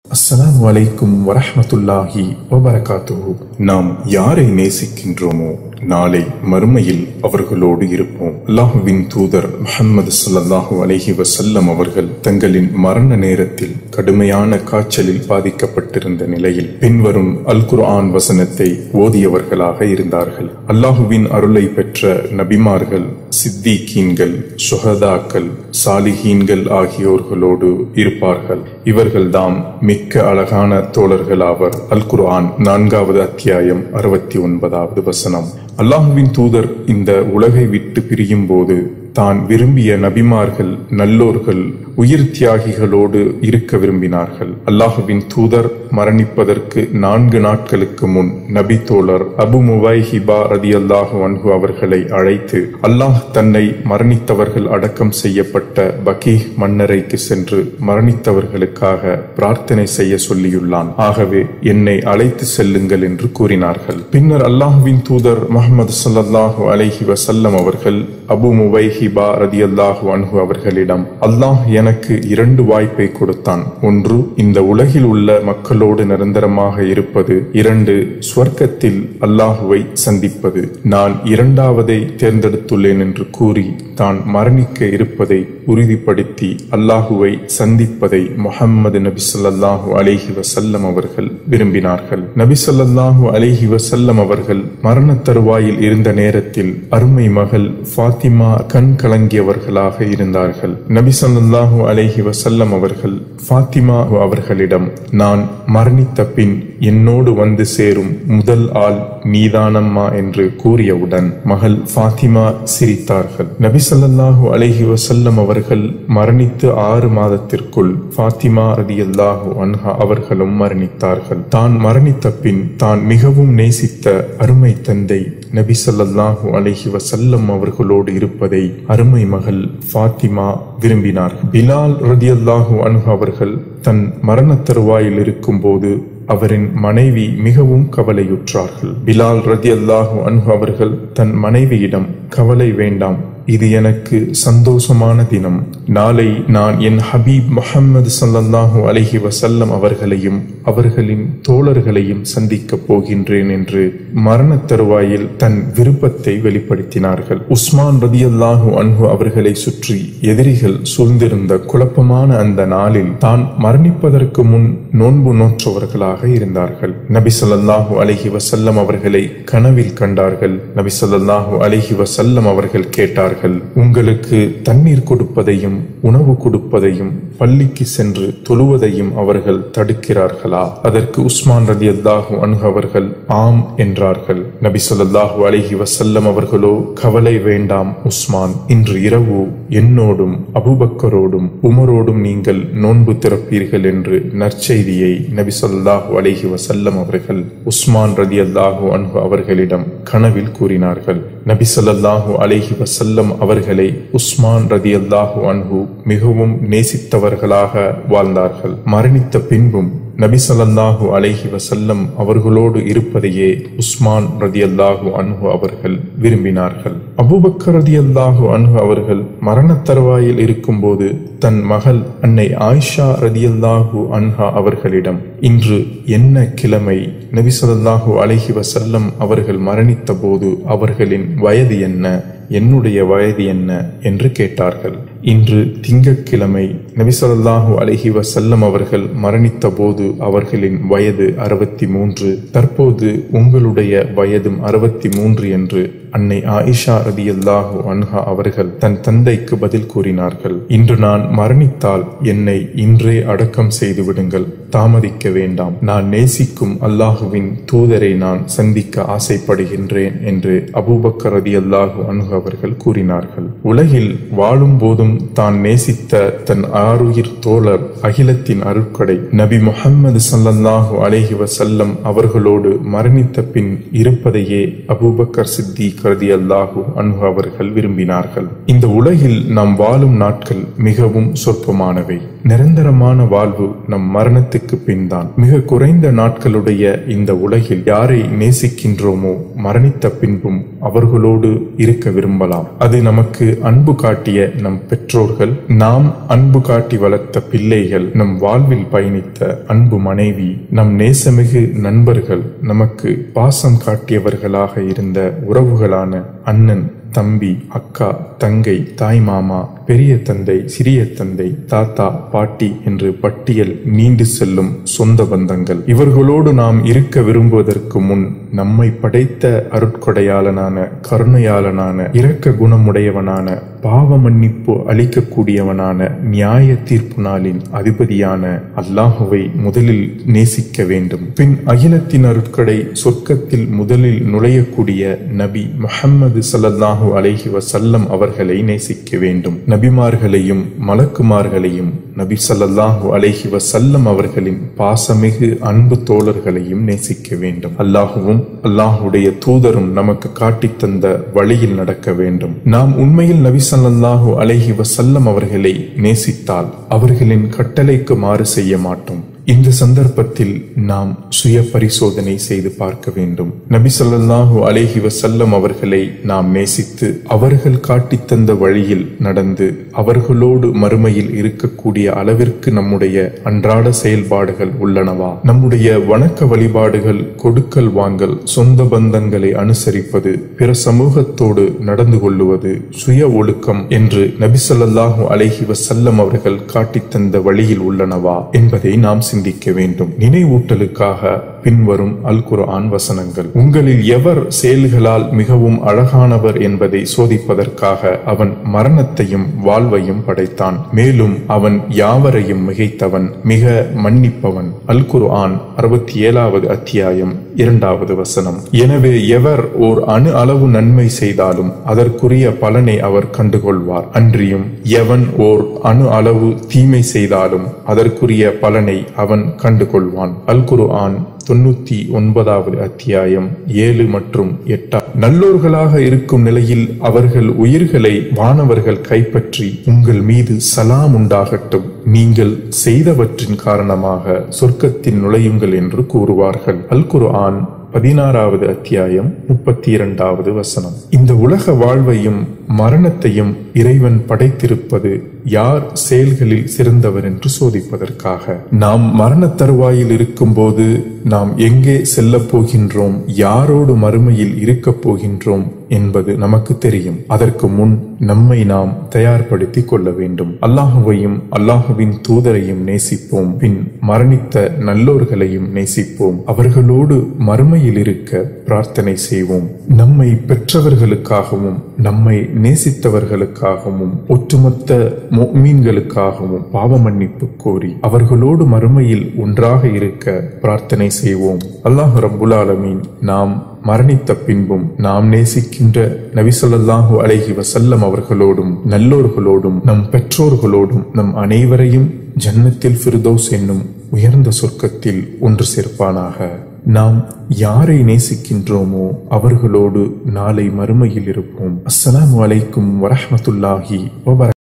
அஸ்ஸலாமு அலைக்கும் வரஹ்மத்துல்லாஹி வபரகாத்துஹு நாம் யாரை நேசிக்கின்றோமோ நாளை மறுமையில் அவர்களோடு இருப்போம் அல்லாஹுவின் தூதர் முஹம்மது ஸல்லல்லாஹு அலைஹி வஸல்லம் அவர்கள் தங்களின் மரண நேரத்தில் கடுமையான காய்ச்சலில் பாதிக்கப்பட்டிருந்த நிலையில் பின்வரும் அல் குர்ஆன் வசனத்தை ஓதியவர்களாக இருந்தார்கள் அல்லாஹுவின் அருளை பெற்ற நபிமார்கள் சித்திகீன்கள் சுஹதாக்கள் சாலிஹீன்கள் ஆகியோர்களோடு இருப்பார்கள் இவர்கள்தாம் மிக்க அழகான தோழர்கள் ஆவர் அல் குர்ஆன் நான்காவது அத்தியாயம் அறுபத்தி ஒன்பதாவது வசனம் அல்லாஹுவின் தூதர் இந்த உலகை விட்டு பிரியும் போது தான் விரும்பிய நபிமார்கள் நல்லோர்கள் உயிர் தியாகிகளோடு இருக்க விரும்பினார்கள் அல்லாஹுவின் தூதர் மரணிப்பதற்கு நான்கு நாட்களுக்கு முன் நபி தோழர் அபு முவைஹிபா ரதி அல்லாஹு அன்ஹு அவர்களை அழைத்து அல்லாஹ் தன்னை மரணித்தவர்கள் அடக்கம் செய்யப்பட்ட பகீஹ் மன்னரைக்கு சென்று மரணித்தவர்களுக்காக பிரார்த்தனை செய்ய சொல்லியுள்ளான் ஆகவே என்னை அழைத்து செல்லுங்கள் என்று கூறினார்கள் பின்னர் அல்லாஹுவின் தூதர் முகமது ஸல்லல்லாஹு அலைஹி வஸல்லம் அவர்கள் அபு முவைஹிபா ரதி அல்லாஹு அன்ஹு அவர்களிடம் அல்லாஹ் எனக்கு இரண்டு வாய்ப்பை கொடுத்தான் ஒன்று இந்த உலகில் உள்ள மக்களோடு நிரந்தரமாக இருப்பது இரண்டு ஸ்வர்க்கத்தில் அல்லாஹுவை சந்திப்பது நான் இரண்டாவதை தேர்ந்தெடுத்துள்ளேன் என்று கூறி தான் மரணிக்க இருப்பதை உறுதிப்படுத்தி அல்லாஹுவை சந்திப்பதை முஹம்மது நபி ஸல்லல்லாஹு அலைஹி வஸல்லம் அவர்கள் விரும்பினார்கள் நபி ஸல்லல்லாஹு அலைஹி வஸல்லம் அவர்கள் மரண தருவாயில் இருந்த நேரத்தில் அருமை மகள் ஃபாத்திமா கண் கலங்கியவர்களாக இருந்தார்கள் நபி ஸல்லல்லாஹு அலைஹி வஸல்லம் அவர்கள் ஃபாத்திமா அவர்களிடம் நான் மரணித்த பின் என்னோடு வந்து சேரும் முதல் ஆள் நீதானம்மா என்று கூறியவுடன் மகள் ஃபாத்திமா சிரித்தார்கள் நபி ஸல்லல்லாஹு அலைஹி வஸல்லம் அவர்கள் மரணித்து ஆறு மாதத்திற்குள் ஃபாத்திமா ரதியல்லாஹு அன்ஹா அவர்களும் மரணித்தார்கள் தான் மரணித்த பின் தான் மிகவும் நேசித்த அருமை தந்தை நபி ஸல்லல்லாஹு அலைஹி வஸல்லம் அவர்களோடு இருப்பதை அருமை மகள் ஃபாத்திமா விரும்பினார் பிலால் ரதியல்லாஹு அன்ஹு அவர்கள் தன் மரண தருவாயில் இருக்கும்போது அவரின் மனைவி மிகவும் கவலையுற்றார்கள் பிலால் ரதி அல்லாஹு அன்ஹு அவர்கள் தன் மனைவியிடம் கவலை வேண்டாம் இது எனக்கு சந்தோஷமான தினம் நாளை நான் என் ஹபீப் முஹம்மது ஸல்லல்லாஹு அலைஹி வஸல்லம் அவர்களையும் அவர்களின் தோழர்களையும் சந்திக்கப் போகின்றேன் என்று மரண தருவாயில் தன் விருப்பத்தை வெளிப்படுத்தினார்கள் உஸ்மான் ரதியல்லாஹு அன்ஹு அவர்களை சுற்றி எதிரிகள் சூழ்ந்திருந்த குழப்பமான அந்த நாளில் தான் மரணிப்பதற்கு முன் நோன்பு நோற்றவர்களாக இருந்தார்கள் நபி ஸல்லல்லாஹு அலைஹி வஸல்லம் அவர்களை கனவில் கண்டார்கள் நபி ஸல்லல்லாஹு அலைஹி வஸல்லம் அவர்கள் கேட்டார்கள் உங்களுக்கு தண்ணீர் கொடுப்பதையும் உணவு கொடுப்பதையும் பள்ளிக்கு சென்று தொழுவதையும் அவர்கள் தடுக்கிறார்களா அதற்கு உஸ்மான் ரதி அல்லாஹு அன்ஹு அவர்கள் ஆம் என்றார்கள் நபி ஸல்லல்லாஹு அலைஹி வஸல்லம் அவர்களோ கவலை வேண்டாம் உஸ்மான் இன்று இரவு என்னோடும் அபுபக்கரோடும் உமரோடும் நீங்கள் நோன்பு திறப்பீர்கள் என்று நற்செய்தியை நபி ஸல்லல்லாஹு அலைஹி வஸல்லம் அவர்கள் உஸ்மான் ரதி அல்லாஹு அன்ஹு அவர்களிடம் கனவில் கூறினார்கள் நபி ஸல்லல்லாஹு அலைஹி வஸல்லம் அவர்களை உஸ்மான் ரதி அல்லாஹு அன்ஹு மிகவும் நேசித்தவர்களாக வாழ்ந்தார்கள் மரணித்த பின்பும் நபி ஸல்லல்லாஹு அலைஹி வஸல்லம் அவர்களோடு இருப்பதையே உஸ்மான் ரதியல்லாஹு அன்ஹு அவர்கள் விரும்பினார்கள் அபூபக்கர் ரதியல்லாஹு அன்ஹு அவர்கள் மரண தருவாயில் இருக்கும்போது தன் மகள் அன்னை ஆயிஷா ரதியல்லாஹு அன்ஹா அவர்களிடம் இன்று என்ன கிழமை நபி ஸல்லல்லாஹு அலைஹி வஸல்லம் அவர்கள் மரணித்த போது அவர்களின் வயது என்ன என்னுடைய வயது என்ன என்று கேட்டார்கள் இன்று திங்கட்கிழமை நபிசல்லாஹு அலஹி வசல்லம் அவர்கள் மரணித்த போது அவர்களின் வயது அறுபத்தி மூன்று தற்போது உங்களுடைய வயதும் அறுபத்தி மூன்று என்று அன்னை ஆயிஷா ரதி அல்லாஹு அன்ஹா அவர்கள் தன் தந்தைக்கு பதில் கூறினார்கள் இன்று நான் மரணித்தால் என்னை இன்றே அடக்கம் செய்து விடுங்கள் தாமதிக்க வேண்டாம் நான் நேசிக்கும் அல்லாஹுவின் தூதரை நான் சந்திக்க ஆசைப்படுகின்றேன் என்று அபூபக்கர் ரதி அல்லாஹு அன்ஹு அவர்கள் கூறினார்கள் உலகில் வாழும் போதும் தான் நேசித்த தன் ஆருயிர் தோழர் அகிலத்தின் அருட்கடை நபி முஹம்மது ஸல்லல்லாஹு அலைஹி வஸல்லம் அவர்களோடு மரணித்த பின் இருப்பதையே அபூபக்கர் சித்திக் ரதி அல்லாஹு அன்ஹு அவர்கள் விரும்பினார்கள் இந்த உலகில் நாம் வாழும் நாட்கள் மிகவும் சொற்பமானவை நிரந்தரமான வாழ்வு நம் மரணத்துக்கு பின் தான் மிக குறைந்த நாட்களுடைய இந்த உலகில் யாரை நேசிக்கின்றோமோ மரணித்த பின்பும் அவர்களோடு இருக்க விரும்பலாம் அது நமக்கு அன்பு காட்டிய நம் பெற்ற பெற்றோர்கள் நாம் அன்பு காட்டி வளர்த்த பிள்ளைகள் நம் வாழ்வில் பயணித்த அன்பு மனைவி நம் நேசமிகு நண்பர்கள் நமக்கு பாசம் காட்டியவர்களாக இருந்த உறவுகளான அண்ணன் தம்பி அக்கா தங்கை தாய் மாமா பெரிய தந்தை சிறிய தந்தை தாத்தா பாட்டி என்று பட்டியல் நீண்டு செல்லும் சொந்த பந்தங்கள் இவர்களோடு நாம் இருக்க விரும்புவதற்கு முன் நம்மை படைத்த அருட்கொடையாளனான கருணையாளனான இரக்க குணமுடையவனான பாவ மன்னிப்பு அளிக்கக்கூடியவனான நியாய தீர்ப்பு நாளின் அதிபதியான அல்லாஹுவை முதலில் நேசிக்க வேண்டும் பின் அகிலத்தின் அருட்கடை சொர்க்கத்தில் முதலில் நுழையக்கூடிய நபி முஹம்மது சல்லல்லாஹு அலைஹி வசல்லம் அவர்களை நேசிக்க வேண்டும் நபிமார்களையும் மலக்குமார்களையும் நபி சல்லல்லாஹு அலைஹி வசல்லம் அவர்களின் பாசமிகு அன்பு தோழர்களையும் நேசிக்க வேண்டும் அல்லாஹுவும் அல்லாஹுடைய தூதரும் நமக்கு காட்டித் தந்த வழியில் நடக்க வேண்டும் நாம் உண்மையில் நபி சல்லல்லாஹு அலைஹி வசல்லம் அவர்களை நேசித்தால் அவர்களின் கட்டளைக்கு மாறு செய்ய மாட்டோம் இந்த சந்தர்ப்பத்தில் நாம் சுய பரிசோதனை செய்து பார்க்க வேண்டும் நபி ஸல்லல்லாஹு அலைஹி வஸல்லம் அவர்களை நாம் நேசித்து அவர்கள் காட்டித் தந்த வழியில் நடந்து அவர்களோடு மறுமையில் இருக்கக்கூடிய அளவிற்கு நம்முடைய அன்றாட செயல்பாடுகள் உள்ளனவா நம்முடைய வணக்க வழிபாடுகள் கொடுக்கல் வாங்கல் சொந்த பந்தங்களை அனுசரிப்பது பிற சமூகத்தோடு நடந்து கொள்ளுவது சுய ஒழுக்கம் என்று நபி ஸல்லல்லாஹு அலைஹி வஸல்லம் அவர்கள் காட்டித் தந்த வழியில் உள்ளனவா என்பதை நாம் சிந்திக்க வேண்டும் நினைவூட்டலுக்காக பின்வரும் அல் குர்ஆன் வசனங்கள் உங்களில் எவர் செயல்களால் மிகவும் அழகானவர் என்பதை சோதிப்பதற்காக அவன் மரணத்தையும் வாழ்வையும் படைத்தான் மேலும் அவன் யாவரையும் மிகைத்தவன் மிக மன்னிப்பவன் அல் குர்ஆன் அறுபத்தி ஏழாவது அத்தியாயம் இரண்டாவது வசனம் எனவே எவர் ஓர் அணு அளவு நன்மை செய்தாலும் அதற்குரிய பலனை அவர் கண்டுகொள்வார் அன்றியும் எவன் ஓர் அணு அளவு தீமை செய்தாலும் அதற்குரிய பலனை அவன் கண்டுகொள்வான் அல் குர்ஆன் தொண்ணூத்தி ஒன்பதாவது அத்தியாயம் ஏழு மற்றும் எட்டாம் நல்லோர்களாக இருக்கும் நிலையில் அவர்கள் உயிர்களை வானவர்கள் கைப்பற்றி உங்கள் மீது சலாம் உண்டாகட்டும் நீங்கள் செய்தவற்றின் காரணமாக சொர்க்கத்தில் நுழையுங்கள் என்று கூறுவார்கள் அல் குர்ஆன் பதினாறாவது அத்தியாயம் முப்பத்தி இரண்டாவது வசனம் இந்த உலக வாழ்வையும் மரணத்தையும் இறைவன் படைத்திருப்பது யார் செயல்களில் சிறந்தவர் என்று சோதிப்பதற்காக நாம் மரண தருவாயில் இருக்கும்போது நாம் எங்கே செல்லப் போகின்றோம் யாரோடு மறுமையில் இருக்கப் போகின்றோம் என்பது நமக்கு தெரியும் அதற்கு முன் நம்மை நாம் தயார்படுத்திக் கொள்ள வேண்டும் அல்லாஹுவையும் அல்லாஹுவின் தூதரையும் நேசிப்போம் பின் மரணித்த நல்லோர்களையும் நேசிப்போம் அவர்களோடு மறுமையில் இருக்க பிரார்த்தனை செய்வோம் நம்மை பெற்றவர்களுக்காகவும் நம்மை நேசித்தவர்களுக்காகவும் ஒட்டுமொத்த மீன்களுக்காகவும் பாவ மன்னிப்பு கோரி அவர்களோடு மறுமையில் ஒன்றாக இருக்க பிரார்த்தனை செய்வோம் அல்லாஹ் ரப்புல் ஆலமீன் நாம் மரணித்த பின்பும் நாம் நேசிக்கின்ற நபிசல்லாஹு அலைஹி வசல்லம் அவர்களோடும் நல்லோர்களோடும் நம் பெற்றோர்களோடும் நம் அனைவரையும் ஜன்னத்தில் ஃபிர்தௌஸ் என்னும் உயர்ந்த சொர்க்கத்தில் ஒன்று சேர்ப்பானாக நாம் யாரை நேசிக்கின்றோமோ அவர்களோடு நாளை மறுமையில் இருப்போம் அஸ்ஸலாமு அலைக்கும் வரஹ்மத்துல்லாஹி வபர